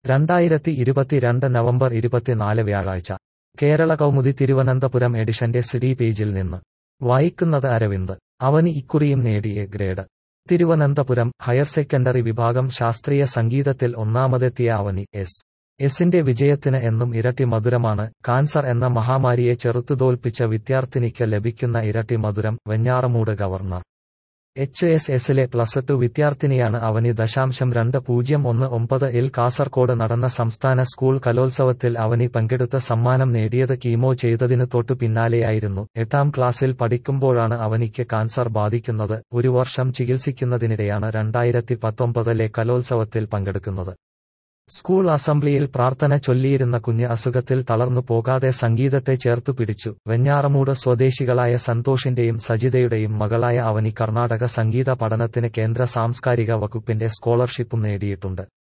രണ്ടായിരത്തി ഇരുപത്തിരണ്ട് നവംബർ ഇരുപത്തിനാല് വ്യാഴാഴ്ച കേരള കൗമുദി തിരുവനന്തപുരം എഡിഷന്റെ സിഡി പേജിൽ നിന്ന് വായിക്കുന്നത് അരവിന്ദ് അവന് ഇക്കുറിയും നേടിയ ഗ്രേഡ് തിരുവനന്തപുരം ഹയർ സെക്കൻഡറി വിഭാഗം ശാസ്ത്രീയ സംഗീതത്തിൽ ഒന്നാമതെത്തിയ അവനി എസ് എസിന്റെ വിജയത്തിന് എന്നും ഇരട്ടി മധുരമാണ് കാൻസർ എന്ന മഹാമാരിയെ ചെറുത്തുതോൽപ്പിച്ച വിദ്യാർത്ഥിനിക്ക് ലഭിക്കുന്ന ഇരട്ടി മധുരം വെഞ്ഞാറമൂട് ഗവർണർ എച്ച് എസ് എസിലെ പ്ലസ് ടു വിദ്യാർത്ഥിനിയാണ് അവനി ദശാംശം രണ്ട് പൂജ്യം ഒന്ന് ഒമ്പത് ഇൽ കാസർകോട് നടന്ന സംസ്ഥാന സ്കൂൾ കലോത്സവത്തിൽ അവനി പങ്കെടുത്ത സമ്മാനം നേടിയത് കീമോ ചെയ്തതിന് തൊട്ടു പിന്നാലെയായിരുന്നു എട്ടാം ക്ലാസ്സിൽ പഠിക്കുമ്പോഴാണ് അവനിക്ക് കാൻസർ ബാധിക്കുന്നത് ഒരു വർഷം ചികിത്സിക്കുന്നതിനിടെയാണ് രണ്ടായിരത്തി പത്തൊമ്പതിലെ കലോത്സവത്തിൽ പങ്കെടുക്കുന്നത് സ്കൂൾ അസംബ്ലിയിൽ പ്രാർത്ഥന ചൊല്ലിയിരുന്ന കുഞ്ഞ് അസുഖത്തിൽ തളർന്നു പോകാതെ സംഗീതത്തെ ചേർത്തു പിടിച്ചു വെഞ്ഞാറമൂട് സ്വദേശികളായ സന്തോഷിന്റെയും സജിതയുടെയും മകളായ അവനി കർണാടക സംഗീത പഠനത്തിന് കേന്ദ്ര സാംസ്കാരിക വകുപ്പിന്റെ സ്കോളർഷിപ്പും നേടിയിട്ടുണ്ട്